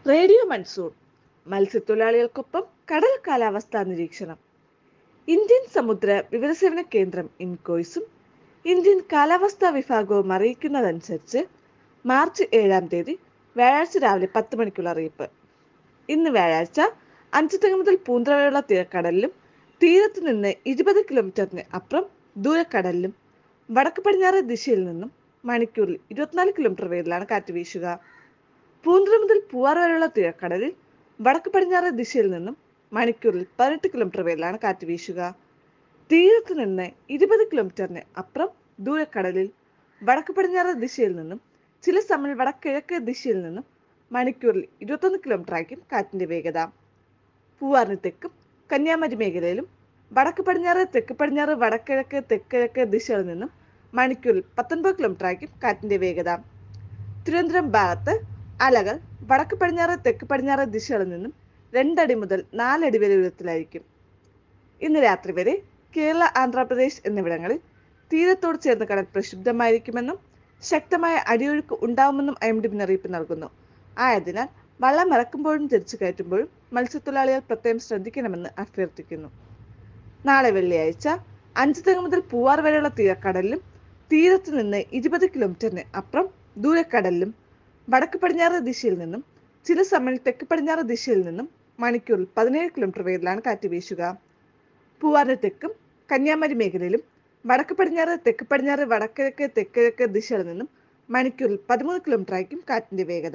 radio monsoon മത്സ്യത്തൊഴിലാളികൾക്കൊപ്പം കടൽ കാലാവസ്ഥാ നിരീക്ഷണം ഇന്ത്യൻ സമുദ്ര വിവരസേവന കേന്ദ്രം ഇൻകോയ്സും ഇന്ത്യൻ കാലാവസ്ഥാ വിഭാഗവും അറിയിക്കുന്നതനുസരിച്ച് മാർച്ച് ഏഴാം തീയതി വ്യാഴാഴ്ച രാവിലെ പത്ത് മണിക്കുള്ള അറിയിപ്പ് ഇന്ന് വ്യാഴാഴ്ച അഞ്ചുതെങ്ങ് മുതൽ പൂന്തറ വരെയുള്ള തീരക്കടലിലും തീരത്ത് നിന്ന് ഇരുപത് കിലോമീറ്ററിന് അപ്പുറം ദൂരക്കടലിലും വടക്ക് പടിഞ്ഞാറ് ദിശയിൽ നിന്നും മണിക്കൂറിൽ ഇരുപത്തിനാല് കിലോമീറ്റർ വേഗത്തിലാണ് കാറ്റ് വീശുക പൂന്തറ മുതൽ പൂവാർ വരെയുള്ള തീരക്കടലിൽ വടക്ക് പടിഞ്ഞാറ് ദിശയിൽ നിന്നും മണിക്കൂറിൽ പതിനെട്ട് കിലോമീറ്റർ വേഗത്തിലാണ് കാറ്റ് വീശുക തീരത്ത് നിന്ന് ഇരുപത് കിലോമീറ്ററിന് അപ്പുറം ദൂരക്കടലിൽ വടക്ക് പടിഞ്ഞാറ് ദിശയിൽ നിന്നും ചില സമയം വടക്കിഴക്ക് ദിശയിൽ നിന്നും മണിക്കൂറിൽ ഇരുപത്തൊന്ന് കിലോമീറ്റർ ആയിരിക്കും കാറ്റിന്റെ വേഗത പൂവാറിന് തെക്കും കന്യാകുമാരി മേഖലയിലും വടക്ക് പടിഞ്ഞാറ് തെക്ക് പടിഞ്ഞാറ് വടക്കിഴക്ക് തെക്കിഴക്ക് ദിശകളിൽ നിന്നും മണിക്കൂറിൽ പത്തൊൻപത് കിലോമീറ്റർ ആയിരിക്കും കാറ്റിന്റെ വേഗത തിരുവനന്തപുരം ഭാഗത്ത് അലകൾ വടക്ക് പടിഞ്ഞാറ് തെക്ക് പടിഞ്ഞാറ് ദിശകളിൽ നിന്നും രണ്ടടി മുതൽ നാലടി വരെ ഉയരത്തിലായിരിക്കും ഇന്ന് രാത്രി വരെ കേരള ആന്ധ്രാപ്രദേശ് എന്നിവിടങ്ങളിൽ തീരത്തോട് ചേർന്ന് കടൽ പ്രക്ഷുബ്ധമായിരിക്കുമെന്നും ശക്തമായ അടിയൊഴുക്ക് ഉണ്ടാവുമെന്നും ഐ എം ഡി മുന്നറിയിപ്പ് നൽകുന്നു ആയതിനാൽ വള്ളം ഇറക്കുമ്പോഴും തിരിച്ചു കയറ്റുമ്പോഴും മത്സ്യത്തൊഴിലാളികൾ പ്രത്യേകം ശ്രദ്ധിക്കണമെന്ന് അഭ്യർത്ഥിക്കുന്നു നാളെ വെള്ളിയാഴ്ച അഞ്ച് തെങ്ങ് മുതൽ പൂവാർ വരെയുള്ള തീരക്കടലിലും തീരത്ത് നിന്ന് ഇരുപത് കിലോമീറ്ററിന് അപ്പുറം ദൂരക്കടലിലും വടക്ക് പടിഞ്ഞാറ് ദിശയിൽ നിന്നും ചില സമയം തെക്ക് പടിഞ്ഞാറ് ദിശയിൽ നിന്നും മണിക്കൂറിൽ പതിനേഴ് കിലോമീറ്റർ വേഗത്തിലാണ് കാറ്റ് വീശുക പൂവാറിന് തെക്കും കന്യാകുമാരി മേഖലയിലും വടക്ക് പടിഞ്ഞാറ് തെക്ക് പടിഞ്ഞാറ് വടക്കിഴക്ക് തെക്കിഴക്ക് ദിശയിൽ നിന്നും മണിക്കൂറിൽ പതിമൂന്ന് കിലോമീറ്റർ ആയിരിക്കും കാറ്റിന്റെ വേഗത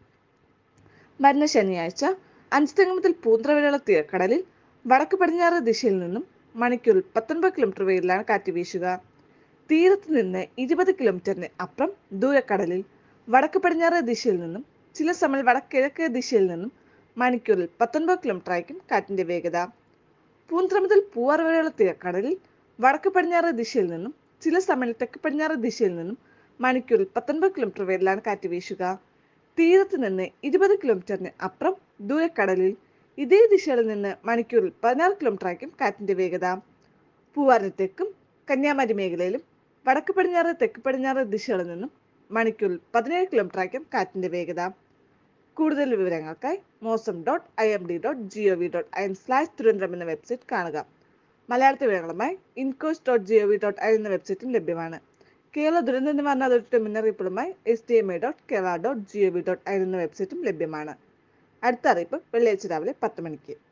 വരുന്ന ശനിയാഴ്ച അഞ്ച് തെങ്ങ് മുതൽ പൂന്തറ വരെയുള്ള തീരക്കടലിൽ വടക്ക് പടിഞ്ഞാറ് ദിശയിൽ നിന്നും മണിക്കൂറിൽ പത്തൊൻപത് കിലോമീറ്റർ വേഗത്തിലാണ് കാറ്റ് വീശുക തീരത്ത് നിന്ന് ഇരുപത് കിലോമീറ്ററിന് അപ്പുറം ദൂരക്കടലിൽ വടക്ക് പടിഞ്ഞാറ് ദിശയിൽ നിന്നും ചില സമയം വടക്കിഴക്ക് ദിശയിൽ നിന്നും മണിക്കൂറിൽ പത്തൊൻപത് കിലോമീറ്റർ ആയിരിക്കും കാറ്റിന്റെ വേഗത പൂന്തറ മുതൽ പൂവാർ വരെയുള്ള തീരക്കടലിൽ വടക്ക് പടിഞ്ഞാറ് ദിശയിൽ നിന്നും ചില സമയം തെക്ക് പടിഞ്ഞാറ് ദിശയിൽ നിന്നും മണിക്കൂറിൽ പത്തൊൻപത് കിലോമീറ്റർ വേഗത്തിലാണ് കാറ്റ് വീശുക തീരത്ത് നിന്ന് ഇരുപത് കിലോമീറ്ററിന് അപ്പുറം ദൂരക്കടലിൽ ഇതേ ദിശയിൽ നിന്ന് മണിക്കൂറിൽ പതിനാറ് കിലോമീറ്റർ ആയിരിക്കും കാറ്റിന്റെ വേഗത പൂവാറിന് തെക്കും കന്യാകുമാരി മേഖലയിലും വടക്ക് പടിഞ്ഞാറ് തെക്ക് പടിഞ്ഞാറ് ദിശകളിൽ നിന്നും മണിക്കൂറിൽ പതിനേഴ് കിലോമീറ്റർ ആയിരിക്കും കാറ്റിന്റെ വേഗത കൂടുതൽ വിവരങ്ങൾക്കായി Mausam dot I M D dot G O V dot I N slash Thiruvananthapuram എന്ന വെബ്സൈറ്റ് കാണുക മലയാളത്തിൽ വിവരങ്ങളുമായി INCOIS dot G O V dot I എന്ന വെബ്സൈറ്റും ലഭ്യമാണ് കേരള ദുരന്ത നിവാരണ അതോറിറ്റി മുന്നറിയിപ്പുകളുമായി S D M I dot Kerala dot G O V dot I എന്ന വെബ്സൈറ്റും ലഭ്യമാണ് അടുത്ത അറിയിപ്പ് വെള്ളിയാഴ്ച രാവിലെ പത്ത് മണിക്ക്